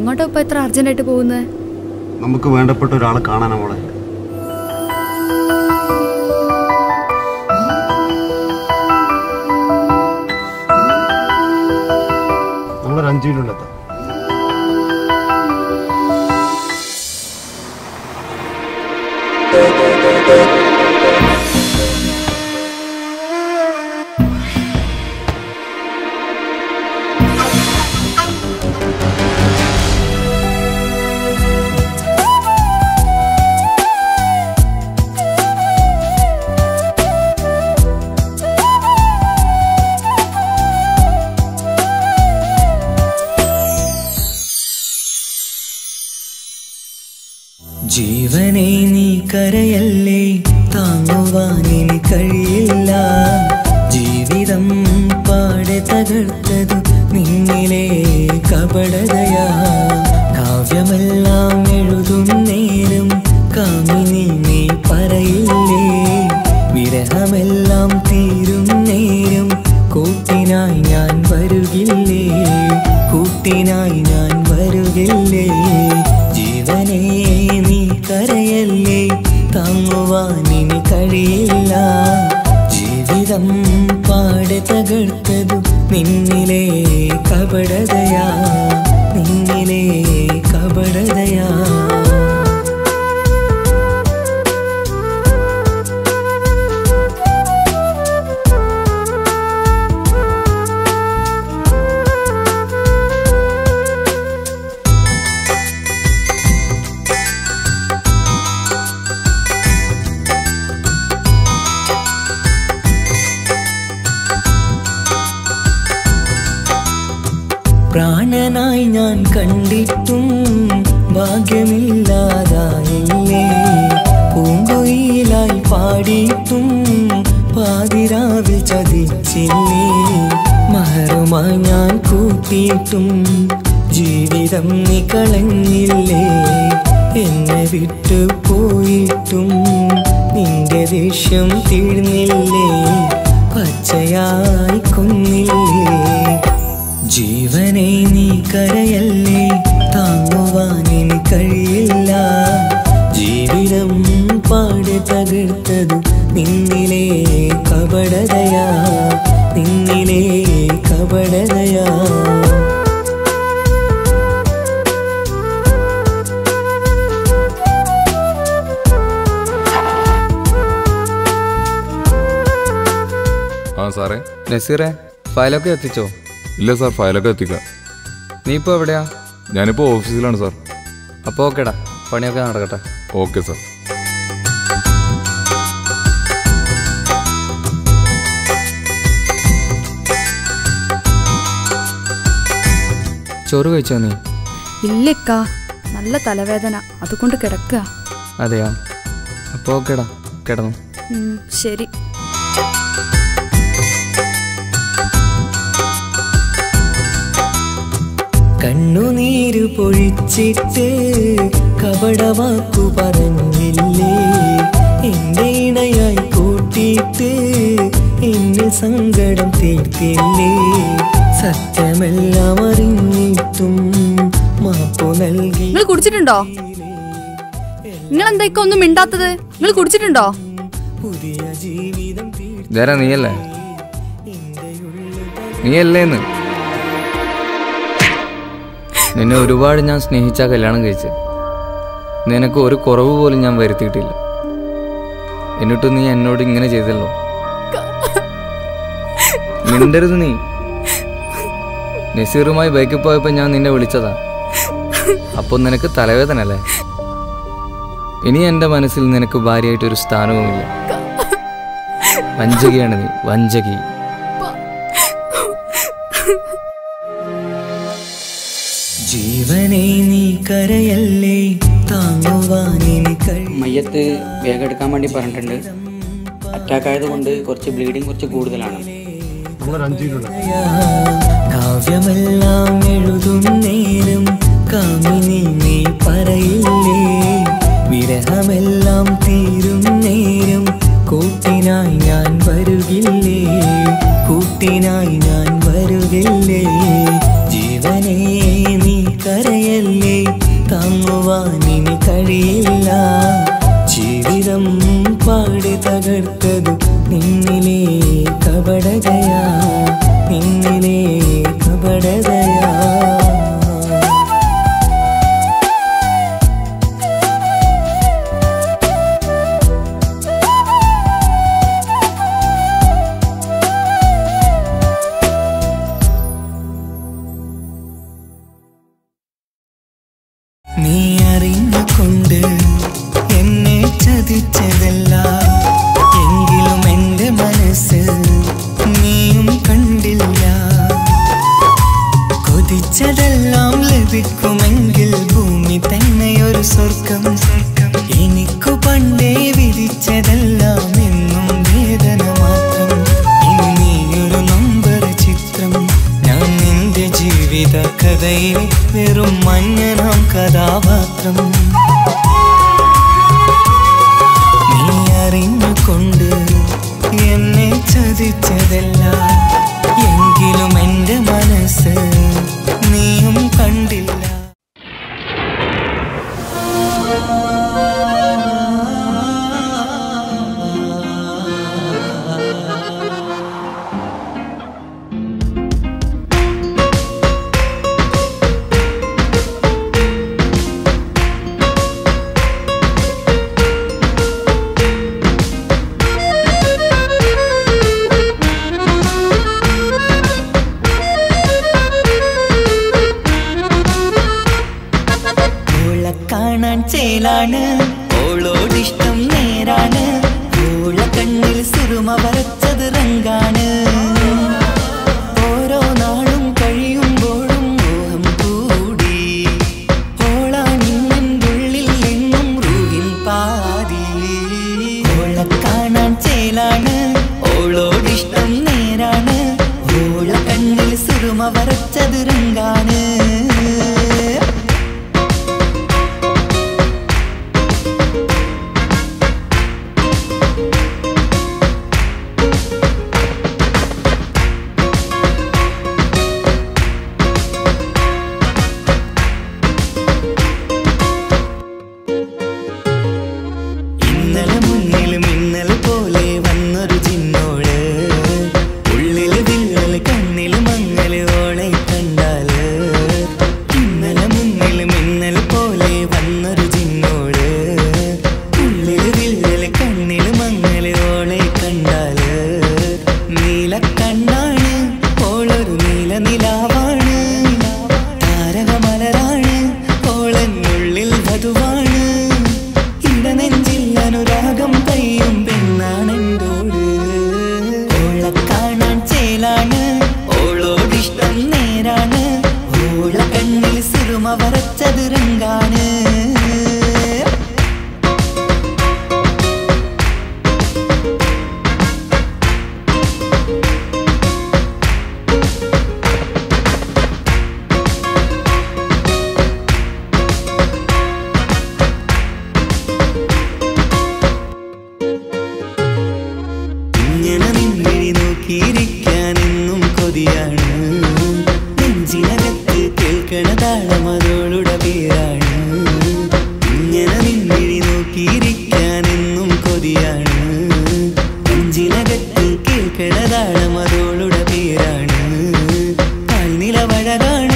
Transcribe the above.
എങ്ങോട്ടാ ഇപ്പൊ എത്ര അർജന്റായിട്ട് പോകുന്നത് നമുക്ക് വേണ്ടപ്പെട്ട ഒരാളെ കാണാനാ മോളെ നമ്മളൊരു അഞ്ചു മിനിറ്റ് എത്താം ജീവനെ നീ കരയല്ലേ താങ്ങുവാനിനി കഴിയില്ല ജീവിതം പാടെ തകർത്തതു നിന്നിലെ കപടതയാ കാവ്യമെല്ലാം എഴുതും നേരം കാമിനി നീ പറയില്ലേ വിരഹമെല്ലാം തീരും നേരം കൂട്ടിനായി ഞാൻ വരുകില്ലേ കൂട്ടിനായി ഞാൻ വരുകില്ലേ ജീവനെ നീ കരയല്ലേ താങ്ങുവാനിനി കഴിയില്ല ജീവിതം പാടെ തകർത്തതു നിന്നിലെ കപടതയാ നിന്നിലെ കപടതയാ പ്രാണനായി ഞാൻ കണ്ടിട്ടും ഭാഗ്യമില്ലാതായില്ലേ പൂങ്കൊയിലായി പാടിയിട്ടും പാതിരാവിൽ ചതിച്ചില്ലേ മഹറുമായി ഞാൻ കൂട്ടിയിട്ടും ജീവിതം നീ കളഞ്ഞില്ലേ എന്നെ വിട്ടു പോയിട്ടും നിന്റെ ദേഷ്യം തീർന്നില്ലേ പച്ചയായി കൊന്നില്ലേ ജീവനെ നീ കരയല്ലേ താങ്ങുവാനിനി കഴിയില്ല ജീവിതം പാടെ തകർത്തതു നിന്നിലെ കപടതയാ നിന്നിലെ കപടതയാ ആ സാറേ നസീറെ ഫയലൊക്കെ എത്തിച്ചോ ഇല്ല സാർ ഫയലൊക്കെ എത്തിക്കാം നീ ഇപ്പോൾ എവിടെയാ ഞാനിപ്പോൾ ഓഫീസിലാണ് സാർ അപ്പോൾ ഓക്കേടാ പണിയൊക്കെ നടക്കട്ടെ ഓക്കെ സാർ ചോറ് കഴിച്ചോ നീ ഇല്ലക്കാ നല്ല തലവേദന അതുകൊണ്ട് കിടക്കുക അതെയാ അപ്പോൾ ഓക്കേടാ കിടന്നു ഉം, ശരി കണ്ണുനീര് പൊഴിച്ചിട്ട് കപടവാക്കു പറഞ്ഞില്ലേ എന്റെ ഇണയായി കൂട്ടിയിട്ട് എന്റെ സങ്കടം തീർത്തില്ലേ സത്യമെല്ലാം അറിഞ്ഞിട്ടും മാപ്പു നൽകി നിങ്ങൾ കുടിച്ചിട്ടുണ്ടോ നിങ്ങൾ എന്താ ഇക്ക ഒന്നും മിണ്ടാത്തത് നിങ്ങൾ കുടിച്ചിട്ടുണ്ടോ പുതിയ ജീവിതം തീർത്തി ഇതാരാ നീയല്ലേ നീയല്ലേന്ന് നിന്നെ ഒരുപാട് ഞാൻ സ്നേഹിച്ച കല്യാണം കഴിച്ച് നിനക്ക് ഒരു കുറവ് പോലും ഞാൻ വരുത്തിയിട്ടില്ല എന്നിട്ട് നീ എന്നോട് ഇങ്ങനെ ചെയ്തല്ലോ മിണ്ടരുത് നീ നസീറുമായി ബൈക്കിൽ പോയപ്പോൾ ഞാൻ നിന്നെ വിളിച്ചതാ അപ്പോൾ നിനക്ക് തലവേദന അല്ലേ ഇനി എൻ്റെ മനസ്സിൽ നിനക്ക് ഭാര്യയായിട്ടൊരു സ്ഥാനവുമില്ല വഞ്ചകിയാണ് നീ വഞ്ചകി ജീവനെ നീ കരയല്ലേ താങ്ങുവാനിനി കഴി മയ്യത്ത് വേഗം എടുക്കാൻ വേണ്ടി പറഞ്ഞിട്ടുണ്ട് അറ്റാക്ക് ആയതുകൊണ്ട് കുറച്ച് ബ്ലീഡിങ് കുറച്ച് കൂടുതലാണ് നമ്മളൊരു അഞ്ചു മിനിറ്റ് എത്താം കാവ്യമെല്ലാം എഴുതും നേരം കാമിനി നീ പറയില്ലേ വിരഹമെല്ലാം തീരും നേരം കൂട്ടിനായി ഞാൻ വരുകില്ലേ കൂട്ടിനായി ഞാൻ വരുകില്ലേ ജീവനെ നീ കരയല്ലേ താങ്ങുവാനിനി കഴിയില്ല ജീവിതം പാടി തകർത്തതു നിന്നിലെ കപടതയാ നിന്നിലെ കപടതയാ നീ അറിഞ്ഞുകൊണ്ട് എന്നെ ചതിച്ചതല്ല എങ്കിലും എൻ്റെ മനസ്സ് നീയും കണ്ടില്ല കൊതിച്ചതെല്ലാം ലഭിക്കുമെങ്കിൽ ഭൂമി തന്നെ ഒരു സ്വർഗം എനിക്കു പണ്ടേ വിധിച്ചതെല്ലാം എന്നും വേദന മാത്രം ഇനി നീയൊരു നമ്പർ ചിത്രം ഞാൻ നിന്റെ ജീവിത കഥയിൽ വെറും മഞ്ഞനാം കഥാപാത്രം നീ അറിഞ്ഞുകൊണ്ട് എന്നെ ചതിച്ചതല്ല എങ്കിലും എൻ്റെ മനസ്സ് നീയും കണ്ടില്ല ഓളെ കാണാൻ ചേലാണ് ഓളോടിഷ്ടം നേരാണ് ഓള കണ്ണിൽ സുറുമ വരച്ചത് റങ്കാണ് ഓരോ നാളും കഴിയുമ്പോഴും മോഹം കൂടി ഓളാണിന്നുള്ളിൽ എന്നും റൂഹിൻ പാതി ഓളെ കാണാൻ ചേലാണ് ഓളോടിഷ്ടം നേരാണ് ഓള കണ്ണിൽ സുറുമ വരച്ചത് റങ്കാണ് ഇന്നലെ മുന്നിൽ മിന്നൽ പോലെ വന്നൊരു ചിന്നോട് ഉള്ളിൽ വിള്ളൽ കണ്ണിൽ മങ്ങൽ ഓളെ കണ്ടാല് ഇന്നലെ മുന്നിൽ മിന്നൽ പോലെ വന്നൊരു ചിന്നോട് ഉള്ളിൽ വിള്ളൽ കണ്ണിൽ മങ്ങൽ ഓളെ കണ്ടാല് നീല കണ്ണാണ് ഓളൊരു നീല നിലാവാണ് താരകമലരാണ് ഓളെന്നുള്ളിൽ വധുവാണ് ഇടനെഞ്ചിൽ അനുരാഗം കയ്യും പെണ്ണാണെന്തോട് ഓളെ കാണാൻ ചേലാണ് ഓളോടിഷ്ടം നേരാണ് ഓള കണ്ണിൽ സിറുമ വരച്ചത് രംഗാണ് ഇങ്ങനെ നിന്നിഴി നോക്കിയിരിക്കാൻ എന്നും കൊതിയാണ് നെഞ്ചിനകത്ത് കേൾക്കണ താളം അതോളുടെ പേരാണ് ഇങ്ങനെ നിന്നിഴി നോക്കിയിരിക്കാൻ എന്നും കൊതിയാണ് നെഞ്ചിനകത്ത് കേൾക്കണ താളം അതോളുടെ പേരാണ് പാൽനിലവഴകാണ്